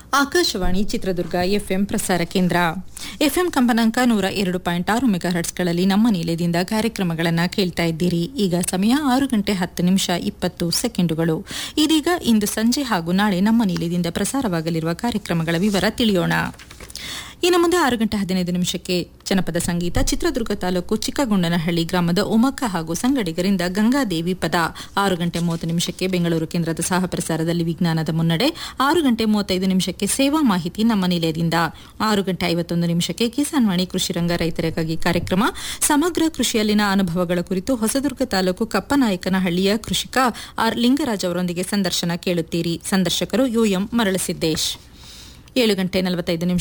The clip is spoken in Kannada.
ಆಕಾಶವಾಣಿ ಚಿತ್ರದುರ್ಗ ಎಫ್ಎಂ ಪ್ರಸಾರ ಕೇಂದ್ರ ಎಫ್ಎಂ ಕಂಪನಾಂಕ ನೂರ ಎರಡು ಪಾಯಿಂಟ್ ಆರು ಮೆಗಾಹರ್ಟ್ಸ್ಗಳಲ್ಲಿ ನಮ್ಮ ನಿಲಯದಿಂದ ಕಾರ್ಯಕ್ರಮಗಳನ್ನು ಕೇಳ್ತಾ ಇದ್ದೀರಿ ಈಗ ಸಮಯ ಆರು ಗಂಟೆ ಹತ್ತು ನಿಮಿಷ ಇಪ್ಪತ್ತು ಸೆಕೆಂಡುಗಳು ಇದೀಗ ಇಂದು ಸಂಜೆ ಹಾಗೂ ನಾಳೆ ನಮ್ಮ ನಿಲಯದಿಂದ ಪ್ರಸಾರವಾಗಲಿರುವ ಕಾರ್ಯಕ್ರಮಗಳ ವಿವರ ತಿಳಿಯೋಣ ಇನ್ನು ಮುಂದೆ ಆರು ಗಂಟೆ ಹದಿನೈದು ನಿಮಿಷಕ್ಕೆ ಜನಪದ ಸಂಗೀತ ಚಿತ್ರದುರ್ಗ ತಾಲೂಕು ಚಿಕ್ಕಗೊಂಡನಹಳ್ಳಿ ಗ್ರಾಮದ ಉಮಕ್ಕ ಹಾಗೂ ಸಂಗಡಿಗರಿಂದ ಗಂಗಾದೇವಿ ಪದ ಆರು ಗಂಟೆ ಮೂವತ್ತು ನಿಮಿಷಕ್ಕೆ ಬೆಂಗಳೂರು ಕೇಂದ್ರದ ಸಹ ಪ್ರಸಾರದಲ್ಲಿ ವಿಜ್ಞಾನದ ಮುನ್ನಡೆ ಆರು ಗಂಟೆ ಮೂವತ್ತೈದು ನಿಮಿಷಕ್ಕೆ ಸೇವಾ ಮಾಹಿತಿ ನಮ್ಮ ನಿಲಯದಿಂದ ಆರು ಗಂಟೆ ಐವತ್ತೊಂದು ನಿಮಿಷಕ್ಕೆ ಕಿಸಾನ್ ವಾಣಿ ಕೃಷಿ ರಂಗ ರೈತರಿಗಾಗಿ ಕಾರ್ಯಕ್ರಮ ಸಮಗ್ರ ಕೃಷಿಯಲ್ಲಿನ ಅನುಭವಗಳ ಕುರಿತು ಹೊಸದುರ್ಗ ತಾಲೂಕು ಕಪ್ಪನಾಯಕನಹಳ್ಳಿಯ ಕೃಷಿಕ ಆರ್ ಲಿಂಗರಾಜ್ ಅವರೊಂದಿಗೆ ಸಂದರ್ಶನ ಕೇಳುತ್ತೀರಿ ಸಂದರ್ಶಕರು ಯುಎಂ ಮರಳಸಿದ್ದೇಶ್ ಏಳು ಗಂಟೆ ನಲವತ್ತೈದು ನಿಮಿಷ